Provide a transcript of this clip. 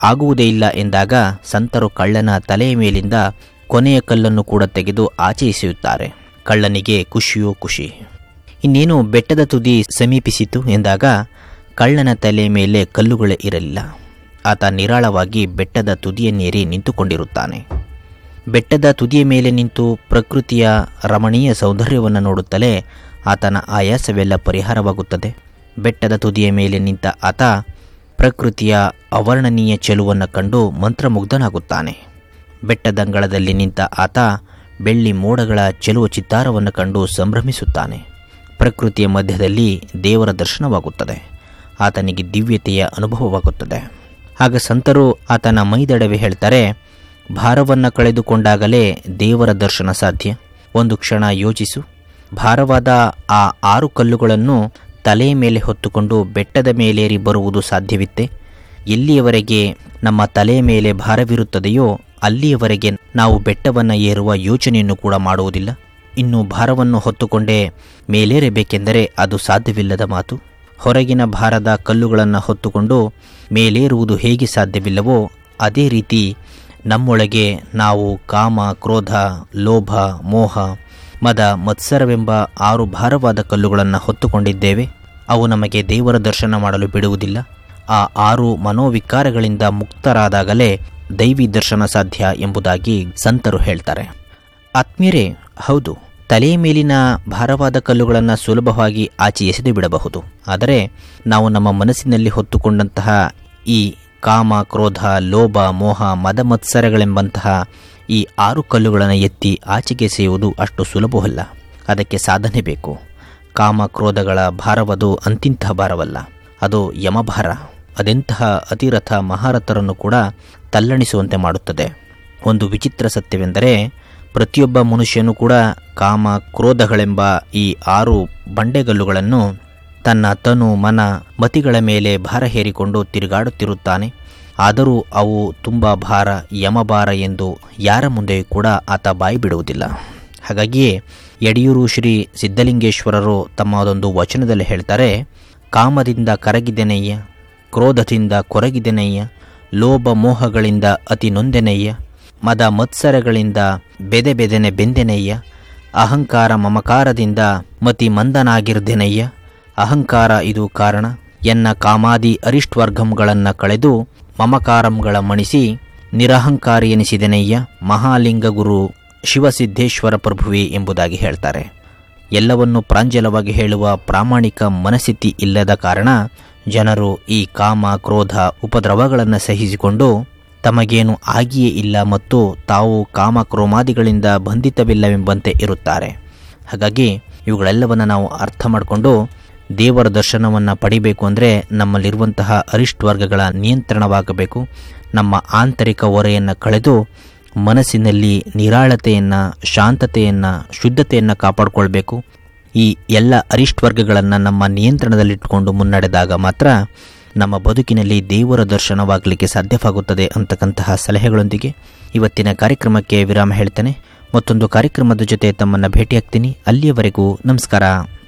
ಆಗುವುದೇ ಇಲ್ಲ ಎಂದಾಗ ಸಂತರು ಕಳ್ಳನ ತಲೆಯ ಮೇಲಿಂದ ಕೊನೆಯ ಕಲ್ಲನ್ನು ಕೂಡ ತೆಗೆದು ಆಚೆ ಎಸೆಯುತ್ತಾರೆ ಕಳ್ಳನಿಗೆ ಖುಷಿಯೋ ಖುಷಿ ಇನ್ನೇನು ಬೆಟ್ಟದ ತುದಿ ಸಮೀಪಿಸಿತು ಎಂದಾಗ ಕಳ್ಳನ ತಲೆಯ ಮೇಲೆ ಕಲ್ಲುಗಳೇ ಇರಲಿಲ್ಲ ಆತ ನಿರಾಳವಾಗಿ ಬೆಟ್ಟದ ತುದಿಯನ್ನೇರಿ ನಿಂತುಕೊಂಡಿರುತ್ತಾನೆ ಬೆಟ್ಟದ ತುದಿಯ ಮೇಲೆ ನಿಂತು ಪ್ರಕೃತಿಯ ರಮಣೀಯ ಸೌಂದರ್ಯವನ್ನು ನೋಡುತ್ತಲೇ ಆತನ ಆಯಾಸವೆಲ್ಲ ಪರಿಹಾರವಾಗುತ್ತದೆ ಬೆಟ್ಟದ ತುದಿಯ ಮೇಲೆ ನಿಂತ ಆತ ಪ್ರಕೃತಿಯ ಅವರ್ಣನೀಯ ಚೆಲುವನ್ನು ಕಂಡು ಮಂತ್ರಮುಗ್ಧನಾಗುತ್ತಾನೆ ಬೆಟ್ಟದಂಗಳದಲ್ಲಿ ನಿಂತ ಆತ ಬೆಳ್ಳಿ ಮೋಡಗಳ ಚೆಲುವ ಚಿತ್ತಾರವನ್ನು ಕಂಡು ಸಂಭ್ರಮಿಸುತ್ತಾನೆ ಪ್ರಕೃತಿಯ ಮಧ್ಯದಲ್ಲಿ ದೇವರ ದರ್ಶನವಾಗುತ್ತದೆ ಆತನಿಗೆ ದಿವ್ಯತೆಯ ಅನುಭವವಾಗುತ್ತದೆ ಆಗ ಸಂತರು ಆತನ ಮೈದಡವೆ ಹೇಳ್ತಾರೆ ಭಾರವನ್ನು ಕಳೆದುಕೊಂಡಾಗಲೇ ದೇವರ ದರ್ಶನ ಸಾಧ್ಯ ಒಂದು ಕ್ಷಣ ಯೋಚಿಸು ಭಾರವಾದ ಆ ಆರು ಕಲ್ಲುಗಳನ್ನು ತಲೆಯ ಮೇಲೆ ಹೊತ್ತುಕೊಂಡು ಬೆಟ್ಟದ ಮೇಲೇರಿ ಬರುವುದು ಸಾಧ್ಯವಿತ್ತೆ ಎಲ್ಲಿಯವರೆಗೆ ನಮ್ಮ ತಲೆಯ ಮೇಲೆ ಭಾರವಿರುತ್ತದೆಯೋ ಅಲ್ಲಿಯವರೆಗೆ ನಾವು ಬೆಟ್ಟವನ್ನು ಏರುವ ಯೋಚನೆಯನ್ನು ಕೂಡ ಮಾಡುವುದಿಲ್ಲ ಇನ್ನು ಭಾರವನ್ನು ಹೊತ್ತುಕೊಂಡೇ ಮೇಲೇರಬೇಕೆಂದರೆ ಅದು ಸಾಧ್ಯವಿಲ್ಲದ ಮಾತು ಹೊರಗಿನ ಭಾರದ ಕಲ್ಲುಗಳನ್ನು ಹೊತ್ತುಕೊಂಡು ಮೇಲೇರುವುದು ಹೇಗೆ ಸಾಧ್ಯವಿಲ್ಲವೋ ಅದೇ ರೀತಿ ನಮ್ಮೊಳಗೆ ನಾವು ಕಾಮ ಕ್ರೋಧ ಲೋಭ ಮೋಹ ಮದ ಮತ್ಸರವೆಂಬ ಆರು ಭಾರವಾದ ಕಲ್ಲುಗಳನ್ನು ಹೊತ್ತುಕೊಂಡಿದ್ದೇವೆ ಅವು ನಮಗೆ ದೇವರ ದರ್ಶನ ಮಾಡಲು ಬಿಡುವುದಿಲ್ಲ ಆ ಆರು ಮನೋವಿಕಾರಗಳಿಂದ ಮುಕ್ತರಾದಾಗಲೇ ದೈವಿ ದರ್ಶನ ಸಾಧ್ಯ ಎಂಬುದಾಗಿ ಸಂತರು ಹೇಳ್ತಾರೆ ಆತ್ಮೀಯರೇ ಹೌದು ತಲೆಯ ಮೇಲಿನ ಭಾರವಾದ ಕಲ್ಲುಗಳನ್ನು ಸುಲಭವಾಗಿ ಆಚೆ ಎಸೆದು ಬಿಡಬಹುದು ಆದರೆ ನಾವು ನಮ್ಮ ಮನಸ್ಸಿನಲ್ಲಿ ಹೊತ್ತುಕೊಂಡಂತಹ ಈ ಕಾಮ ಕ್ರೋಧ ಲೋಭ ಮೋಹ ಮದ ಮತ್ಸರಗಳೆಂಬಂತಹ ಈ ಆರು ಕಲ್ಲುಗಳನ್ನು ಎತ್ತಿ ಆಚೆಗೆ ಎಸೆಯುವುದು ಅಷ್ಟು ಸುಲಭವಲ್ಲ ಅದಕ್ಕೆ ಸಾಧನೆ ಬೇಕು ಕಾಮ ಕ್ರೋಧಗಳ ಭಾರವದು ಅಂತಿಂತಹ ಭಾರವಲ್ಲ ಅದು ಯಮಭಾರ ಅದೆಂತಹ ಅತಿರಥ ಮಹಾರಥರನ್ನು ಕೂಡ ತಲ್ಲಣಿಸುವಂತೆ ಮಾಡುತ್ತದೆ ಒಂದು ವಿಚಿತ್ರ ಸತ್ಯವೆಂದರೆ ಪ್ರತಿಯೊಬ್ಬ ಮನುಷ್ಯನು ಕೂಡ ಕಾಮ ಕ್ರೋಧಗಳೆಂಬ ಈ ಆರು ಬಂಡೆಗಲ್ಲುಗಳನ್ನು ತನ್ನ ತನು ಮನ ಮತಿಗಳ ಮೇಲೆ ಭಾರ ಹೇರಿಕೊಂಡು ತಿರುಗಾಡುತ್ತಿರುತ್ತಾನೆ ಆದರೂ ಅವು ತುಂಬ ಭಾರ ಯಮಭಾರ ಎಂದು ಯಾರ ಮುಂದೆಯೂ ಕೂಡ ಆತ ಬಾಯಿ ಬಿಡುವುದಿಲ್ಲ ಹಾಗಾಗಿಯೇ ಯಡಿಯೂರು ಶ್ರೀ ಸಿದ್ಧಲಿಂಗೇಶ್ವರರು ತಮ್ಮದೊಂದು ವಚನದಲ್ಲಿ ಹೇಳ್ತಾರೆ ಕಾಮದಿಂದ ಕರಗಿದೆನಯ್ಯ ಕ್ರೋಧದಿಂದ ಕೊರಗಿದೆನಯ್ಯ ಲೋಭ ಮೋಹಗಳಿಂದ ಅತಿ ನೊಂದೆನಯ್ಯ ಮದ ಮತ್ಸರಗಳಿಂದ ಬೆದೆ ಬೆದೆನೆ ಬೆಂದೆನಯ್ಯ ಅಹಂಕಾರ ಮಮಕಾರದಿಂದ ಮತಿ ಮಂದನಾಗಿರ್ದೆನಯ್ಯ ಅಹಂಕಾರ ಇದು ಕಾರಣ ಎನ್ನ ಕಾಮಾದಿ ಅರಿಷ್ಟ್ವರ್ಗಂಗಳನ್ನು ಕಳೆದು ಮಮಕಾರಂಗಳ ಮಣಿಸಿ ನಿರಹಂಕಾರಿ ಎನಿಸಿದೆನಯ್ಯ ಮಹಾಲಿಂಗ ಗುರು ಶಿವಸಿದ್ದೇಶ್ವರ ಪ್ರಭುವೆ ಎಂಬುದಾಗಿ ಹೇಳ್ತಾರೆ ಎಲ್ಲವನ್ನು ಪ್ರಾಂಜಲವಾಗಿ ಹೇಳುವ ಪ್ರಾಮಾಣಿಕ ಮನಸ್ಥಿತಿ ಇಲ್ಲದ ಕಾರಣ ಜನರು ಈ ಕಾಮ ಕ್ರೋಧ ಉಪದ್ರವಗಳನ್ನು ಸಹಿಸಿಕೊಂಡು ತಮಗೇನು ಆಗಿಯೇ ಇಲ್ಲ ಮತ್ತು ತಾವು ಕಾಮ ಕ್ರೋಮಾದಿಗಳಿಂದ ಬಂಧಿತವಿಲ್ಲವೆಂಬಂತೆ ಇರುತ್ತಾರೆ ಹಾಗಾಗಿ ಇವುಗಳೆಲ್ಲವನ್ನು ನಾವು ಅರ್ಥ ಮಾಡಿಕೊಂಡು ದೇವರ ದರ್ಶನವನ್ನು ಪಡಿಬೇಕು ಅಂದರೆ ನಮ್ಮಲ್ಲಿರುವಂತಹ ಅರಿಷ್ಟ್ ವರ್ಗಗಳ ನಿಯಂತ್ರಣವಾಗಬೇಕು ನಮ್ಮ ಆಂತರಿಕ ಹೊರೆಯನ್ನು ಕಳೆದು ಮನಸ್ಸಿನಲ್ಲಿ ನಿರಾಳತೆಯನ್ನು ಶಾಂತತೆಯನ್ನು ಶುದ್ಧತೆಯನ್ನು ಕಾಪಾಡಿಕೊಳ್ಬೇಕು ಈ ಎಲ್ಲ ಅರಿಷ್ಟ್ ವರ್ಗಗಳನ್ನು ನಮ್ಮ ನಿಯಂತ್ರಣದಲ್ಲಿಟ್ಟುಕೊಂಡು ಮುನ್ನಡೆದಾಗ ಮಾತ್ರ ನಮ್ಮ ಬದುಕಿನಲ್ಲಿ ದೇವರ ದರ್ಶನವಾಗಲಿಕ್ಕೆ ಸಾಧ್ಯವಾಗುತ್ತದೆ ಅಂತಕ್ಕಂತಹ ಸಲಹೆಗಳೊಂದಿಗೆ ಇವತ್ತಿನ ಕಾರ್ಯಕ್ರಮಕ್ಕೆ ವಿರಾಮ ಹೇಳ್ತೇನೆ ಮತ್ತೊಂದು ಕಾರ್ಯಕ್ರಮದ ಜೊತೆ ತಮ್ಮನ್ನು ಭೇಟಿಯಾಗ್ತೀನಿ ಅಲ್ಲಿಯವರೆಗೂ ನಮಸ್ಕಾರ